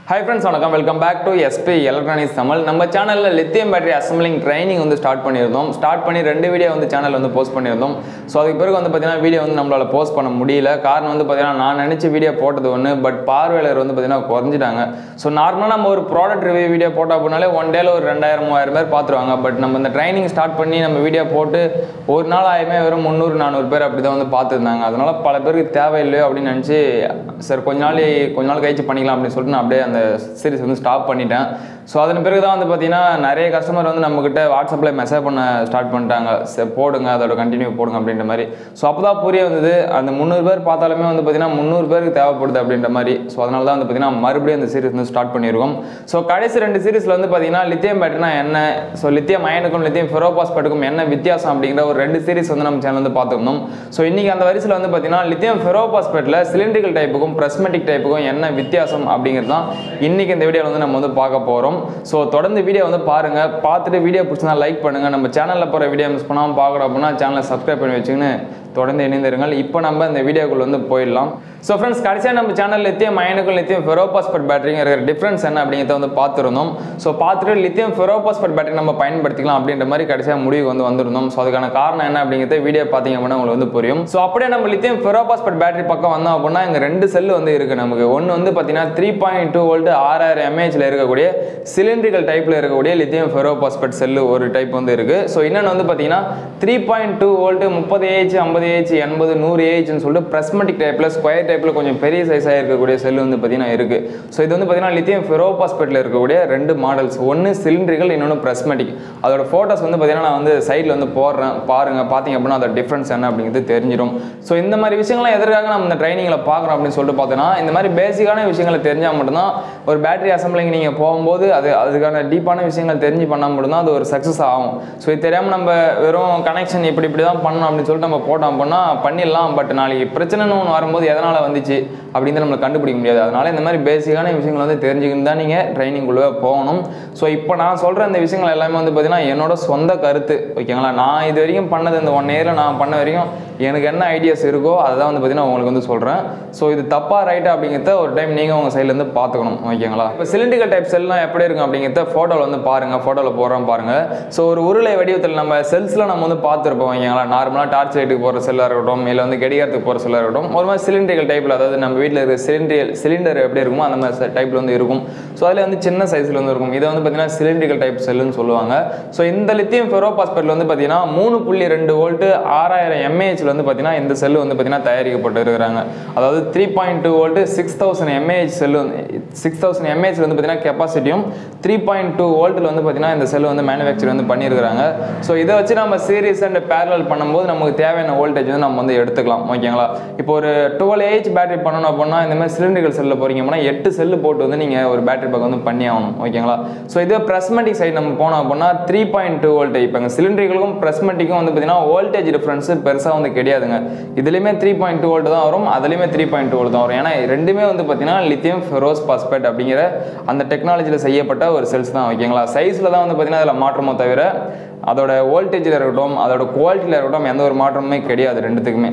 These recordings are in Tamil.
ஹை ஃப்ரெண்ட்ஸ் வணக்கம் welcome back to SP electronics Tamil நம்ம சேனலில் லித்தியம் பேட்டரி அசம்பிளிங் ட்ரைனிங் வந்து ஸ்டார்ட் பண்ணியிருந்தோம் ஸ்டார்ட் பண்ணி ரெண்டு வீடியோ வந்து சேனல் வந்து போஸ்ட் பண்ணியிருந்தோம் ஸோ அதுக்கு பிறகு வந்து பார்த்தீங்கன்னா வீடியோ வந்து நம்மளால் போஸ்ட் பண்ண முடியல காரணம் வந்து பார்த்தீங்கன்னா நான் நினச்ச வீடியோ போட்டது ஒன்று பட் பார்வையாளர் வந்து பார்த்தீங்கன்னா குறைஞ்சிட்டாங்க ஸோ நார்மலாக நம்ம ஒரு ப்ராடக்ட் ரிவ்யூ வீடியோ போட்டால் அப்படின்னாலே ஒன் டேல ஒரு ரெண்டாயிரம் மூவாயிரம் பேர் பார்த்துருவாங்க பட் நம்ம இந்த ட்ரைனிங் ஸ்டார்ட் பண்ணி நம்ம வீடியோ போட்டு ஒரு நாள் ஆயுமே வெறும் முந்நூறு நானூறு பேர் அப்படி தான் வந்து பார்த்துருந்தாங்க அதனால பல பேருக்கு தேவையில்லையோ அப்படின்னு நினச்சி சரி கொஞ்ச நாள் கொஞ்ச நாள் கழிச்சு பண்ணிக்கலாம் அப்படின்னு சொல்லிட்டு நான் அப்படியே அந்த சீரிஸ் வந்து ஸ்டாப் பண்ணிட்டேன் ஸோ அதன் பிறகு தான் வந்து பார்த்தீங்கன்னா நிறைய கஸ்டமர் வந்து நம்மக்கிட்ட வாட்ஸ்அப்பில் மெசேஜ் பண்ண ஸ்டார்ட் பண்ணிட்டாங்க சரி போடுங்க அதோட கண்டினியூ போடுங்க அப்படின்ற மாதிரி ஸோ அப்போ தான் புரிய வந்தது அந்த முந்நூறு பேர் பார்த்தாலுமே வந்து பார்த்தீங்கன்னா முந்நூறு பேருக்கு தேவைப்படுது அப்படின்ற மாதிரி ஸோ அதனால தான் வந்து பார்த்தீங்கன்னா மறுபடியும் அந்த சீரிஸ் வந்து ஸ்டார்ட் பண்ணியிருக்கோம் ஸோ கடைசி ரெண்டு சீரிஸில் வந்து பார்த்தீங்கன்னா லித்தியம் பேட்டரினா என்ன ஸோ லித்தியம் அயனுக்கும் லித்தியம் ஃபெரோபாஸ்பேட்டுக்கும் என்ன வித்தியாசம் அப்படிங்கிற ஒரு ரெண்டு சீரிஸ் வந்து நம்ம சேனல் வந்து பார்த்துருந்தோம் ஸோ இன்னைக்கு அந்த வரிசையில் வந்து பார்த்தீங்கன்னா லித்தியம் ஃபெரோபாஸ்பேட்டில் சிலிண்ட்ரிக்கல் டைப்புக்கும் பிரஸ்மெட்டிக் டைப்புக்கும் என்ன வித்தியாசம் அப்படிங்கிறது தான் இன்னைக்கு இந்த வீடியோவில் வந்து நம்ம வந்து பார்க்க போகிறோம் ஸோ தொடர்ந்து வீடியோ வந்து பாருங்க பார்த்துட்டு வீடியோ பிடிச்சிருந்தா லைக் பண்ணுங்க நம்ம சேனலில் போகிற வீடியோ மிஸ் பண்ணாமல் பார்க்கணும் அப்படின்னா சேனலை சப்ஸ்கிரைப் பண்ணி வச்சுக்கின்னு தொடர்ந்து இணைந்திருங்கள் இப்போ நம்ம இந்த வீடியோக்குள்ள வந்து போயிடலாம் ஸோ ஃப்ரெண்ட்ஸ் கடைசியாக நம்ம சேனல் லித்தியம் அயனுக்கும் லித்தியம் ஃபெரோபாஸ்பட் பேட்டரிங்க இருக்கிற டிஃப்ரென்ஸ் என்ன அப்படிங்கிறத வந்து பார்த்துருந்தோம் ஸோ பார்த்துட்டு லித்தியம் ஃபெரோபாஸ்பட் பேட்டரி நம்ம பயன்படுத்திக்கலாம் அப்படின்ற மாதிரி கடைசியாக முடிவு வந்து வந்திருந்தோம் ஸோ அதுக்கான காரணம் என்ன அப்படிங்கிறத வீடியோ பார்த்தீங்க அப்படின்னா உங்களுக்கு வந்து புரியும் ஸோ அப்படியே நம்ம லித்தியம் ஃபெரோபாஸ்பட் பேட்டரி பக்கம் வந்தோம் அப்படின்னா இங்கே ரெண்டு செல் வந்து இருக்குது நமக்கு ஒன்று வந்து பார்த்தீங்கன்னா த்ரீ பாயிண்ட் டூ வோல்ட் ஆறாயிரம் எம்ஏஹெச்சில் இருக்கக்கூடிய சிலிண்ட்ரிக்கல் டைப்பில் இருக்கக்கூடிய லித்தியம் ஃபெரோபாஸ்பட் செல்லு ஒரு டைப் வந்து இருக்குது ஸோ இன்னொன்று வந்து பார்த்தீங்கன்னா த்ரீ பாயிண்ட் டூ வோல்ட் முப்பது ஏஹெச் ஐம்பது ஏஹெச் எண்பது நூறு ஏஹெச்னு சொல்லிட்டு பிரஸ்மெட்டிக் டைப்பில் ஸ்கொயர் டைப்பில் கொஞ்சம் பெரிய சைஸாக இருக்கக்கூடிய செல் வந்து பார்த்தீங்கன்னா இருக்குது ஸோ இது வந்து பார்த்தீங்கன்னா லித்தியம் ஃபெரோபாஸ்பெட்டில் இருக்கக்கூடிய ரெண்டு மாடல்ஸ் ஒன்று சிலிண்ட்ரிகள் இன்னொன்று பிரஸ்மெட்டிக் அதோட ஃபோட்டோஸ் வந்து பார்த்தீங்கன்னா நான் வந்து சைடில் வந்து போடுறேன் பாருங்க பார்த்தீங்க அப்படின்னா அதோட டிஃப்ரென்ஸ் என்ன அப்படிங்கிறது தெரிஞ்சிடும் ஸோ இந்த மாதிரி விஷயங்கள்லாம் எதற்காக நம்ம இந்த ட்ரைனிங்கில் பார்க்குறோம் அப்படின்னு சொல்லிட்டு பார்த்தோன்னா இந்த மாதிரி பேசிக்கான விஷயங்களை தெரிஞ்சால் மட்டும்தான் ஒரு பேட்டரி அசம்பிளிங் நீங்கள் போகும்போது அது அதுக்கான டீப்பான விஷயங்கள் தெரிஞ்சு பண்ணால் மட்டும்தான் அது ஒரு சக்ஸஸ் ஆகும் ஸோ இது தெரியாமல் நம்ம வெறும் கனெக்ஷன் இப்படி இப்படி தான் பண்ணணும் அப்படின்னு சொல்லிட்டு நம்ம போட்டோம் அப்படின்னா பண்ணிடலாம் பட் நாளைக்கு பிரச்சனைன்னு ஒன்று வரும்போது எதனால் வந்துச்சு அப்படின்னு நம்மளை கண்டுபிடிக்க முடியாது அதனால இந்த மாதிரி பேசிக்கான விஷயங்கள் வந்து தெரிஞ்சுக்கிட்டு தான் நீங்கள் ட்ரைனிங்குள்ளே போகணும் ஸோ இப்போ நான் சொல்கிற இந்த விஷயங்கள் எல்லாமே வந்து பார்த்தீங்கன்னா என்னோட சொந்த கருத்து ஓகேங்களா நான் இது வரைக்கும் பண்ணது இந்த ஒன் இயரில் நான் பண்ண வரைக்கும் எனக்கு என்ன ஐடியாஸ் இருக்கோ அதை தான் வந்து பார்த்தீங்கன்னா உங்களுக்கு வந்து சொல்கிறேன் ஸோ இது தப்பாக ரைட்டா அப்படிங்கிறத ஒரு டைம் நீங்கள் உங்கள் சைட்லேருந்து பார்த்துக்கணும் ஓகேங்களா இப்போ சிலிண்டிக்கல் டைப் செல்லாம் எப்படி இருக்கும் அப்படிங்கிறத ஃபோட்டோவில் வந்து பாருங்கள் ஃபோட்டோவில் போடுறோம் பாருங்கள் ஸோ ஒரு உருளை வடிவத்தில் நம்ம செல்ஸில் நம்ம வந்து பார்த்துருப்போம் ஓகேங்களா நார்மலாக டார்ச் லைட்டுக்கு போகிற செல்லாக இருக்கட்டும் இல்லை வந்து கடிகாரத்துக்கு போகிற செல்லாக இருக்கட்டும் ஒரு மாதிரி சிலிண்ட்ரிக்கல் டைப்பில் அதாவது நம்ம வீட்டில் இருக்கிற சிலிண்டர் சிலிண்டர் எப்படி இருக்குமோ அந்த மாதிரி டைப்பில் வந்து இருக்கும் ஸோ அதில் வந்து சின்ன சைஸில் வந்து இருக்கும் இதை வந்து பார்த்தீங்கன்னா சிலிண்ட்ரிக்கல் டைப் செல்லுன்னு சொல்லுவாங்க ஸோ இந்த லித்தியம் ஃபெரோபாஸ்பெட்டில் வந்து பார்த்தீங்கன்னா மூணு புள்ளி ரெண்டு வோல்ட்டு ஆறாயிரம் எம்ஏஹெச்சில் வந்து பார்த்தீங்கன்னா இந்த செல்லு வந்து பார்த்தீங்கன்னா தயாரிக்கப்பட்டு இருக்கிறாங்க அதாவது three point two volt six thousand mAh cell வந்து சிக்ஸ் தௌசண்ட் எம்ஏஹெச் வந்து பார்த்தீங்கன்னா கெப்பாசிட்டியும் த்ரீ பாயிண்ட் டூ வோல்ட்டில் வந்து பார்த்தீங்கன்னா இந்த செல்லு வந்து மேனுஃபேக்சர் வந்து பண்ணியிருக்கிறாங்க ஸோ இதை வச்சு நம்ம சீரிஸ் அண்ட் பேரல் பண்ணும்போது நமக்கு தேவையான வோல்டேஜ் வந்து நம்ம வந்து எடுத்துக்கலாம் ஓகேங்களா இப்போ ஒரு டுவெல் ஏஹெச் பேட்டரி பண்ணணும் அப்படின்னா இந்த மாதிரி சிலிண்டர்கள் செல்லில் போகிறீங்க அப்படின்னா எட்டு செல்லு போட்டு வந்து நீங்கள் ஒரு பேட்டரி பேக் வந்து பண்ணி ஆகணும் ஓகேங்களா ஸோ இதே ப்ரெஸ்மெட்டிக் சைடு நம்ம போனோம் அப்படின்னா த்ரீ பாயிண்ட் டூ வோல்ட் இப்போ எங்கள் சிலிண்டர்களுக்கும் ப்ரெஸ்மெட்டிக்கும் வந்து பார்த்தீங்கன்னா வோல்டேஜ் டிஃப்ரென்ஸ் பெருசாக வந்து கிடையாதுங்க இதுலேயுமே த்ரீ பாயிண்ட் டூ வோல்ட் தான் வரும் அதுலேயுமே த்ரீ பாயிண்ட் டூ வோல்ட் தான் வரும் ஏன்னா ரெண்டுமே வந்து பார்த்தீங்கன்னா லித்தியம் ஃபெரோஸ் பாஸ்பேட் அப்படிங்கிற அந்த டெக்னாலஜியில் செய்யப்பட்ட ஒரு செல்ஸ் தான் ஓகேங்களா சைஸில் தான் வந்து பார்த்தீங்கன்னா அதில் மாற்றமோ தவிர அதோட வோல்டேஜில் இருக்கட்டும் அதோட குவாலிட்டியில் இருக்கட்டும் எந்த ஒரு மாற்றமுமே கிடையாது ரெண்டுத்துக்குமே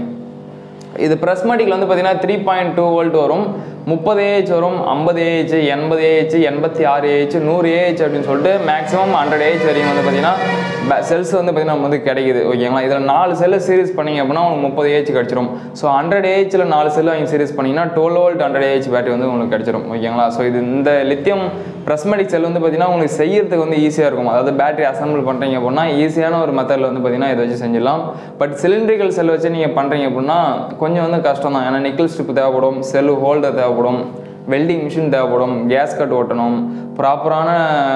இது ப்ரெஸ்மெட்டிக்கில் வந்து பார்த்தீங்கன்னா த்ரீ பாயிண்ட் டூ வோல்ட் வரும் முப்பது ஏஹெச் வரும் ஐம்பது ஏஹெச் எண்பது ஏஹெச் எண்பத்தி ஆறு ஏஹெச் நூறு ஏஹெச் அப்படின்னு சொல்லிட்டு மேக்ஸிமம் ஹண்ட்ரட் ஏஹெச் வரைக்கும் வந்து பார்த்தீங்கன்னா செல்ஸ் வந்து பார்த்தீங்கன்னா நம்ம வந்து கிடைக்குது ஓகேங்களா இதில் நாலு செல்லு சீரிஸ் பண்ணிங்க அப்படின்னா உங்களுக்கு முப்பது ஏஹெச் கிடச்சிரும் ஸோ ஹண்ட்ரட் ஏஹெச்சில் நாலு செல்லு வாங்கி சீரிஸ் பண்ணிங்கன்னா twelve volt hundred AH battery வந்து உங்களுக்கு கிடச்சிரும் ஓகேங்களா ஸோ இது இந்த லித்தியம் ப்ரெஸ்மெட்டிக் செல் வந்து பார்த்தீங்கன்னா உங்களுக்கு செய்யறதுக்கு வந்து ஈஸியாக இருக்கும் அதாவது பேட்டரி அசம்பிள் பண்ணுறீங்க அப்படின்னா ஈஸியான ஒரு மெத்தடில் வந்து பார்த்தீங்கன்னா இதை வச்சு செஞ்சிடலாம் பட் சிலிண்ட்ரிக்கல் செல் வச்சு நீங்கள் பண்ணுறீங்க அப்படின்னா கொஞ்சம் வந்து கஷ்டம் தான் ஏன்னா நிக்கல் ஸ்ட்ரிப் தேவைப்படும் செல் ஹோல்டர் தேவைப்படும் வெல்டிங் மிஷின் தேவைப்படும் கேஸ் கட் ஓட்டணும் ப்ராப்பரான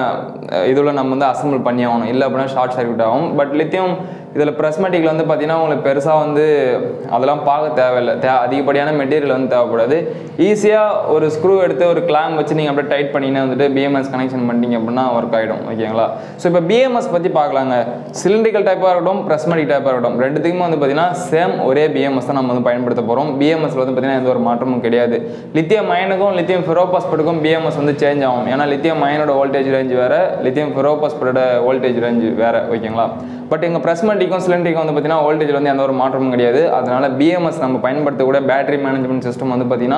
இதில் நம்ம வந்து அசம்பிள் பண்ணி ஆகணும் இல்லை அப்படின்னா ஷார்ட் சர்க்யூட் ஆகும் பட் லித்தியம் இதில் ப்ரெஸ்மெட்டிக்கில் வந்து பார்த்தீங்கன்னா உங்களுக்கு பெருசாக வந்து அதெல்லாம் பார்க்க தேவையில்லை தே அதிகப்படியான மெட்டீரியல் வந்து தேவைப்படாது ஈஸியாக ஒரு ஸ்க்ரூ எடுத்து ஒரு கிளாம் வச்சு நீங்கள் அப்படியே டைட் பண்ணிங்கன்னா வந்துட்டு பிஎம்எஸ் கனெக்ஷன் பண்ணிட்டீங்க அப்படின்னா ஒர்க் ஆகிடும் ஓகேங்களா ஸோ இப்போ பிஎம்எஸ் பற்றி பார்க்கலாங்க சிலிண்ட்ரிக்கல் டைப்பாக இருக்கட்டும் ப்ரெஸ்மெட்டிக் டைப்பாக இருக்கட்டும் ரெண்டுத்துக்குமே வந்து பார்த்தீங்கன்னா சேம் ஒரே பிஎம்எஸ் தான் நம்ம வந்து பயன்படுத்த போகிறோம் பிஎம்எஸ்ல வந்து பார்த்தீங்கன்னா எந்த ஒரு மாற்றமும் கிடையாது லித்தியம் அயனுக்கும் லித்தியம் ஃபெரோபாஸ்பட்டுக்கும் பிஎம்எஸ் வந்து சேஞ்ச் ஆகும் ஏன்னா லித்தியம் அயனோட வோல்டேஜ் ரேஞ்ச் வேறு லித்தியம் ஃபெரோபாஸ்பட்டோட வோல்டேஜ் ரேஞ்ச் வேறு ஓகேங்களா பட் எங்கள் ப்ரெஸ்மெட்டிக்கும் சிலிண்டரிக்கும் வந்து பார்த்தீங்கன்னா வோல்டேஜில் வந்து எந்த ஒரு மாற்றமும் கிடையாது அதனால பிஎம்எஸ் நம்ம பயன்படுத்தக்கூடிய பேட்டரி மேனேஜ்மெண்ட் சிஸ்டம் வந்து பார்த்தீங்கன்னா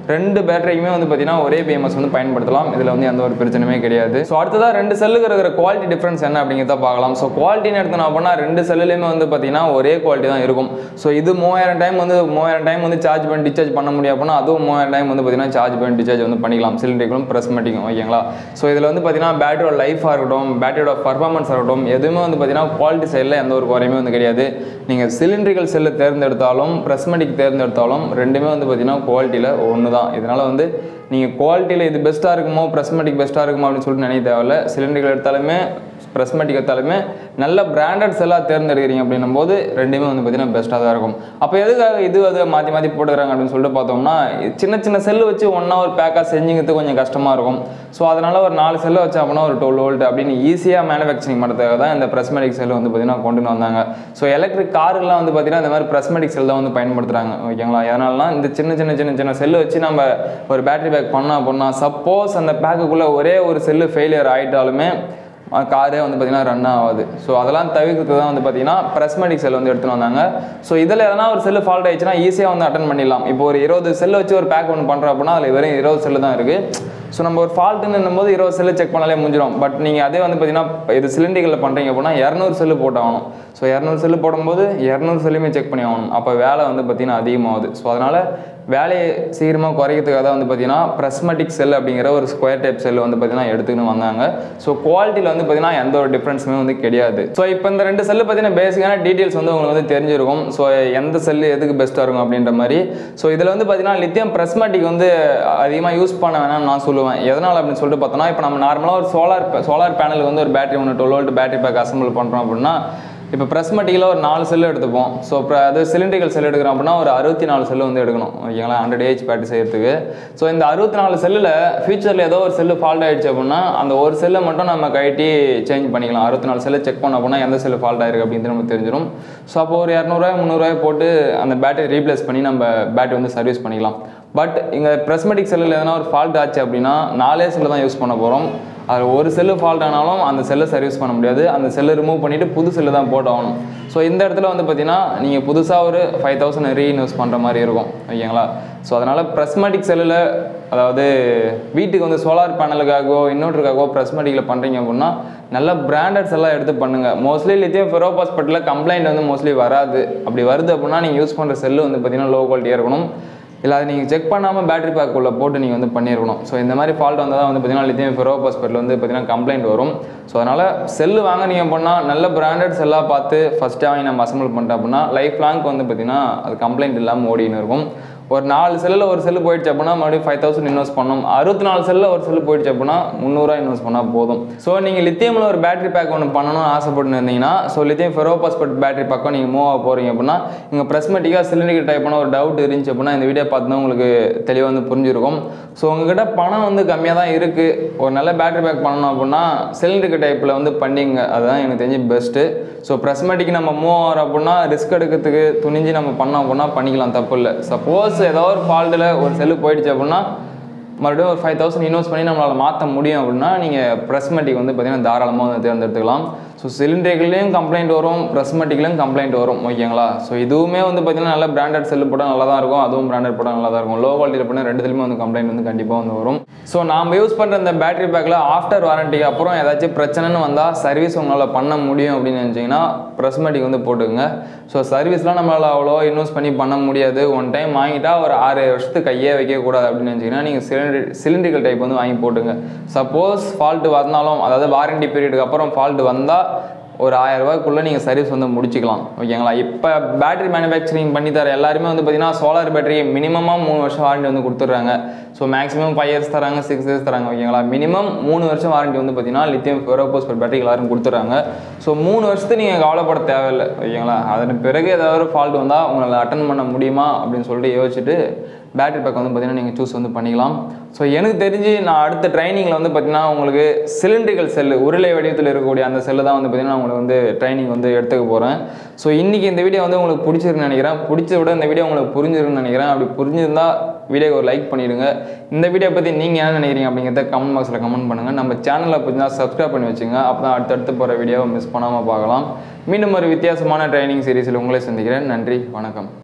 ரெண்டு பேட்டரிக்குமே வந்து பார்த்தீங்கன்னா ஒரே பிஎம்எஸ் வந்து பயன்படுத்தலாம் இதில் வந்து எந்த ஒரு பிரச்சனையுமே கிடையாது ஸோ அடுத்ததாக ரெண்டு செல்லுக்கு இருக்கிற குவாலிட்டி டிஃப்ரென்ஸ் என்ன அப்படிங்கிறத பார்க்கலாம் ஸோ குவாலிட்டின்னு எடுத்தோம் அப்படின்னா ரெண்டு செல்லுலையுமே வந்து பார்த்தீங்கன்னா ஒரே குவாலிட்டி தான் இருக்கும் ஸோ இது மூவாயிரம் டைம் வந்து மூவாயிரம் டைம் வந்து சார்ஜ் பண்ணி டிஸ்சார்ஜ் பண்ண முடியும் அப்படின்னா அதுவும் மூவாயிரம் டைம் வந்து பார்த்தீங்கன்னா சார்ஜ் பண்ணி டிஸ்சார்ஜ் வந்து பண்ணிக்கலாம் சிலிண்டரிகளும் ப்ரெஸ்மெட்டிக்கும் ஓகேங்களா ஸோ இதில் வந்து பார்த்தீங்கன்னா பேட்டரியோட லைஃபாக இருக்கட்டும் பேட்டரியோட பர்ஃபார்மன்ஸாக இருக்கட்டும் எதுவுமே வந்து பார்த்தீங்கன்னா குவாலிட்டி சைடில் எந்த ஒரு குறையுமே வந்து கிடையாது நீங்கள் சிலிண்ட்ரிக்கல் செல்லு தேர்ந்தெடுத்தாலும் ப்ரெஸ்மெட்டிக் தேர்ந்தெடுத்தாலும் ரெண்டுமே வந்து பார்த்தீங்கன்னா குவாலிட்டியில் ஒன்று தான் இதனால் வந்து நீங்கள் குவாலிட்டியில் இது பெஸ்ட்டாக இருக்குமோ ப்ரெஸ்மெட்டிக் பெஸ்ட்டாக இருக்குமோ அப்படின்னு சொல்லிட்டு நினைக்க தேவையில்ல சிலிண்டரிக்கல் எடுத்தாலுமே ப்ரெஸ்மெட்டிக் எடுத்தாலுமே நல்ல பிராண்டட் செல்லாக தேர்ந்தெடுக்கிறீங்க அப்படின்னும் போது ரெண்டுமே வந்து பார்த்தீங்கன்னா பெஸ்ட்டாக தான் இருக்கும் அப்போ எதுக்காக இது அது மாற்றி மாற்றி போட்டுக்கிறாங்க அப்படின்னு சொல்லிட்டு பார்த்தோம்னா சின்ன சின்ன செல்லு வச்சு ஒன்றா ஒரு பேக்காக செஞ்சுங்கிறது கொஞ்சம் கஷ்டமாக இருக்கும் ஸோ அதனால் ஒரு நாலு செல்லு வச்சா அப்படின்னா ஒரு டுவெல் வோல்ட் அப்படின்னு ஈஸியாக மேனுஃபேக்சரிங் பண்ணுறதுக்காக தான் இந்த ப்ரெஸ்மெட்டிக் செல் வந்து பார்த்தீங்கன்னா கொண்டு வந்தாங்க ஸோ எலக்ட்ரிக் காருலாம் வந்து பார்த்தீங்கன்னா இந்த மாதிரி ப்ரெஸ்மெட்டிக் செல் தான் வந்து பயன்படுத்துகிறாங்க ஓகேங்களா அதனாலலாம் இந்த சின்ன சின்ன சின்ன சின்ன செல்லு வச்சு நம்ம ஒரு பேட்டரி பேக் பண்ணோம் அப்படின்னா சப்போஸ் அந்த பேக்குக்குள்ளே ஒரே ஒரு செல்லு ஃபெயிலியர் ஆகிட்டாலுமே காரே வந்து பார்த்தீங்கன்னா ரன் ஆகாது ஸோ அதெல்லாம் தவிர்க்கிறது தான் வந்து பார்த்தீங்கன்னா ப்ரெஸ்மெட்டிக் செல் வந்து எடுத்துன்னு வந்தாங்க ஸோ இதில் எதனா ஒரு செல்லு ஃபால்ட் ஆயிடுச்சுன்னா ஈஸியாக வந்து அட்டன் பண்ணிடலாம் இப்போ ஒரு இருபது செல்லு வச்சு ஒரு பேக் ஒன்று பண்ணுறோம் அப்படின்னா அதில் வெறும் இருபது செல்லு தான் இருக்குது ஸோ நம்ம ஒரு ஃபால்ட்டுன்னு போது இருபது செல்லு செக் பண்ணாலே முடிஞ்சிடும் பட் நீங்கள் அதே வந்து பார்த்தீங்கன்னா இது சிலிண்டரிகளில் பண்ணுறீங்க அப்படின்னா இரநூறு செல்லு போட்டாகணும் ஸோ இரநூறு செல்லு போடும்போது இரநூறு செல்லுமே செக் பண்ணி ஆகணும் அப்போ வேலை வந்து பார்த்தீங்கன்னா அதிகமாகுது ஸோ அதனால் வேலையை சீக்கிரமாக குறைக்கிறதுக்காக தான் வந்து பார்த்தீங்கன்னா ப்ரெஸ்மெட்டிக் செல் அப்படிங்கிற ஒரு ஸ்கொயர் டைப் செல் வந்து பார்த்தீங்கன்னா எடுத்துக்கின்னு வந்தாங்க ஸோ குவாலிட்டியில் வந்து பார்த்தீங்கன்னா எந்த ஒரு டிஃப்ரென்ஸுமே வந்து கிடையாது ஸோ இப்போ இந்த ரெண்டு செல்லு பார்த்தீங்கன்னா பேசிக்கான டீட்டெயில்ஸ் வந்து உங்களுக்கு வந்து தெரிஞ்சிருக்கும் ஸோ எந்த செல்லு எதுக்கு பெஸ்ட்டாக இருக்கும் அப்படின்ற மாதிரி ஸோ இதில் வந்து பார்த்தீங்கன்னா லித்தியம் ப்ரெஸ்மெட்டிக் வந்து அதிகமாக யூஸ் பண்ண வேணாம்னு நான் சொல்லுவேன் எதனால் அப்படின்னு சொல்லிட்டு பார்த்தோன்னா இப்போ நம்ம நார்மலாக ஒரு சோலார் சோலார் பேனலுக்கு வந்து ஒரு பேட்டரி ஒன்று twelve volt battery pack assemble பண்ணுறோம் அப்படின்னா இப்போ ப்ரெஸ்மெட்டிக்கில் ஒரு நாலு செல்லு எடுத்துப்போம் ஸோ இப்போ அது சிலிண்டரிக்கல் செல் எடுக்கிறோம் அப்படின்னா ஒரு அறுபத்தி நாலு செல்லு வந்து எடுக்கணும் ஓகேங்களா ஹண்ட்ரட் ஏஹெச் பேட்டரி செய்யறதுக்கு ஸோ இந்த அறுபத்தி நாலு செல்லில் ஃபியூச்சரில் ஏதோ ஒரு செல்லு ஃபால்ட் ஆயிடுச்சு அப்படின்னா அந்த ஒரு செல்லை மட்டும் நம்ம கழட்டி சேஞ்ச் பண்ணிக்கலாம் அறுபத்தி நாலு செல்லை செக் பண்ண அப்படின்னா எந்த செல்லு ஃபால்ட் ஆயிருக்கு அப்படின்னு நமக்கு தெரிஞ்சிடும் ஸோ அப்போ ஒரு இரநூறுவாய் முந்நூறுவாய் போட்டு அந்த பேட்டரி ரீப்ளேஸ் பண்ணி நம்ம பேட்டரி வந்து சர்வீஸ் பண்ணிக்கலாம் பட் இங்கே ப்ரெஸ்மெட்டிக் செல்லில் எதனா ஒரு ஃபால்ட் ஆச்சு அப்படின்னா நாலே செல்லு தான் யூஸ் பண்ண போகிறோம் அதில் ஒரு செல்லு ஃபால்ட் ஆனாலும் அந்த செல்லை சர்வீஸ் பண்ண முடியாது அந்த செல்லை ரிமூவ் பண்ணிவிட்டு புது செல்லு தான் போட்டாகணும் ஸோ இந்த இடத்துல வந்து பார்த்தீங்கன்னா நீங்கள் புதுசாக ஒரு ஃபைவ் தௌசண்ட் ரீஇன்வெஸ்ட் பண்ணுற மாதிரி இருக்கும் ஓகேங்களா ஸோ அதனால் ப்ரெஸ்மெட்டிக் செல்லில் அதாவது வீட்டுக்கு வந்து சோலார் பேனலுக்காகவோ இன்னொருக்காகவோ ப்ரெஸ்மெட்டிக்கில் பண்ணுறீங்க அப்படின்னா நல்ல பிராண்டட்ஸ் எல்லாம் எடுத்து பண்ணுங்கள் மோஸ்ட்லி லித்தியம் ஃபெரோப் ஹாஸ்பிட்டலில் கம்ப்ளைண்ட் வந்து மோஸ்ட்லி வராது அப்படி வருது அப்படின்னா நீங்கள் யூஸ் பண்ணுற செல்லு வந்து பார்த்தீங்கன்னா லோ குவாலிட்டியாக இருக்கணும் இல்லை அதை நீங்கள் செக் பண்ணாமல் பேட்டரி பேக் உள்ள போட்டு நீங்கள் வந்து பண்ணியிருக்கணும் ஸோ இந்த மாதிரி ஃபால்ட் வந்தால் தான் வந்து பார்த்தீங்கன்னா லித்தியம் ஃபெரோப் ஹாஸ்பிட்டல் வந்து பார்த்தீங்கன்னா கம்ப்ளைண்ட் வரும் ஸோ அதனால் செல்லு வாங்க நீங்கள் பண்ணால் நல்ல பிராண்டட் செல்லாக பார்த்து ஃபஸ்ட்டாக வாங்கி நம்ம அசம்பிள் பண்ணிட்டோம் அப்படின்னா லைஃப் லாங்க் வந்து பார்த்தீங்கன்னா அது கம்ப்ளைண்ட் இல்லாமல் ஓடின்னு இருக்கும் ஒரு நாலு செல்லில் ஒரு செல்லு போயிடுச்சு அப்படின்னா மறுபடியும் ஃபைவ் தௌசண்ட் இன்வெஸ்ட் பண்ணணும் அறுபத்தி நாலு செல்லில் ஒரு செல்லு போயிடுச்சு அப்படின்னா முந்நூறுவா இன்வெஸ்ட் பண்ணால் போதும் ஸோ நீங்கள் லித்தியமில் ஒரு பேட்டரி பேக் ஒன்று பண்ணணும்னு ஆசைப்பட்டு இருந்தீங்கன்னா ஸோ லித்தியம் ஃபெரோபாஸ்பட் பேட்டரி பக்கம் நீங்கள் மூவ் ஆக போகிறீங்க அப்படின்னா இங்கே ப்ரெஸ்மெட்டிக்காக சிலிண்டருக்கு டைப் பண்ண ஒரு டவுட் இருந்துச்சு அப்படின்னா இந்த வீடியோ பார்த்து உங்களுக்கு தெளிவாக வந்து புரிஞ்சிருக்கும் ஸோ உங்ககிட்ட பணம் வந்து கம்மியாக தான் இருக்குது ஒரு நல்ல பேட்டரி பேக் பண்ணணும் அப்படின்னா சிலிண்டருக்கு டைப்பில் வந்து பண்ணிங்க அதுதான் எனக்கு தெரிஞ்சு பெஸ்ட்டு ஸோ ப்ரெஸ்மெட்டிக் நம்ம மூவ் ஆகிறோம் அப்படின்னா ரிஸ்க் எடுக்கிறதுக்கு துணிஞ்சு நம்ம பண்ணோம் அப்படின்னா பண்ணிக்கலாம் தப்பு இல்லை சப்போஸ் ஏதோ ஒரு ஃபால்ட்டில் ஒரு செல்லு போயிடுச்சு அப்படின்னா மறுபடியும் ஒரு ஃபைவ் தௌசண்ட் இன்வெஸ்ட் பண்ணி நம்மளால் மாற்ற முடியும் அப்படின்னா நீங்கள் ப்ரெஸ்மெட்டிக் வந்து பார்த்தீங்கன்னா தாராளமாக வந்து தேர்ந்தெடுத்துக்கலாம் ஸோ சிலிண்டர்கள்லேயும் கம்ப்ளைண்ட் வரும் ப்ரெஸ்மெட்டிக்லேயும் கம்ப்ளைண்ட் வரும் ஓகேங்களா ஸோ இதுவுமே வந்து பார்த்தீங்கன்னா நல்ல பிராண்டட் செல்லு போட்டால் நல்லா தான் இருக்கும் அதுவும் பிராண்டட் போட்டால் நல்லா தான் இருக்கும் லோ குவாலிட்டியில் பண்ணால் ரெண்டுத்துலையுமே வந்து கம்ப்ளைண்ட் வந்து கண்டிப்பாக வந்து வரும் ஸோ நாம் யூஸ் பண்ணுற இந்த பேட்டரி பேக்கில் ஆஃப்டர் வாரண்டிக்கு அப்புறம் ஏதாச்சும் பிரச்சனைன்னு வந்தால் சர்வீஸ் உங்களால் பண்ண முடியும் அப்படின்னு நினச்சிங்கன்னா ப்ரெஸ்மெட்டிக் வந்து போட்டுக்கோங்க ஸோ சர்வீஸ்லாம் நம்மளால் அவ்வளோ இன்வெஸ்ட் பண்ணி பண்ண முடியாது ஒன் டைம் வாங்கிட்டா ஒரு ஆறு வருஷத்துக்கு கையே வைக்கக்கூடாது அப்படின்னு நினச்சிங்கன்னா நீங்கள் சிலிண்டர் சிலிண்டரிக்கல் டைப் வந்து வாங்கி போட்டுங்க சப்போஸ் ஃபால்ட்டு வந்தாலும் அதாவது வாரண்டி பீரியடுக்கு அப்புறம் ஃபால்ட்டு வந்தால் ஒரு ஆயிரம் ரூபாய்க்குள்ளே நீங்கள் சர்வீஸ் வந்து முடிச்சிக்கலாம் ஓகேங்களா இப்போ பேட்டரி மேனுஃபேக்சரிங் பண்ணி தர எல்லாருமே வந்து பார்த்தீங்கன்னா சோலார் பேட்டரி மினிமமாக மூணு வருஷம் வாரண்டி வந்து கொடுத்துட்றாங்க ஸோ மேக்ஸிமம் ஃபைவ் இயர்ஸ் தராங்க சிக்ஸ் இயர்ஸ் தராங்க ஓகேங்களா மினிமம் மூணு வருஷம் வாரண்டி வந்து பார்த்தீங்கன்னா லித்தியம் ஃபெரோபோஸ் பேட்டரி எல்லாரும் கொடுத்துட்றாங்க ஸோ மூணு வருஷத்துக்கு நீங்கள் கவலைப்பட தேவையில்லை ஓகேங்களா அதன் பிறகு ஏதாவது ஒரு ஃபால்ட் வந்தால் உங்களால் அட்டன் பண்ண முடியுமா அப்படின்னு சொல்லிட்டு யோசிச்சுட்டு பேட்டரி பேக் வந்து பார்த்தீங்கன்னா நீங்கள் சூஸ் வந்து பண்ணிக்கலாம் ஸோ எனக்கு தெரிஞ்சு நான் அடுத்த ட்ரைனிங்கில் வந்து பார்த்தீங்கன்னா உங்களுக்கு சிலிண்ட்ரிக்கல் செல்லு உருளை வடிவத்தில் இருக்கக்கூடிய அந்த செல்லு தான் வந்து பார்த்தீங்கன்னா உங்களுக்கு வந்து ட்ரைனிங் வந்து எடுத்துக்க போகிறேன் ஸோ இன்றைக்கி இந்த வீடியோ வந்து உங்களுக்கு பிடிச்சிருக்குன்னு நினைக்கிறேன் பிடிச்ச விட இந்த வீடியோ உங்களுக்கு புரிஞ்சிருக்குன்னு நினைக்கிறேன் அப்படி புரிஞ்சிருந்தா வீடியோக்கு ஒரு லைக் பண்ணிடுங்க இந்த வீடியோ பற்றி நீங்கள் என்ன நினைக்கிறீங்க அப்படிங்கிறத கமெண்ட் பாக்ஸில் கமெண்ட் பண்ணுங்கள் நம்ம சேனலை புரிஞ்சா சப்ஸ்கிரைப் பண்ணி வச்சுங்க அப்போ தான் அடுத்தடுத்து போகிற வீடியோவை மிஸ் பண்ணாமல் பார்க்கலாம் மீண்டும் ஒரு வித்தியாசமான ட்ரைனிங் சீரீஸில் உங்களை சந்திக்கிறேன் நன்றி வணக்கம்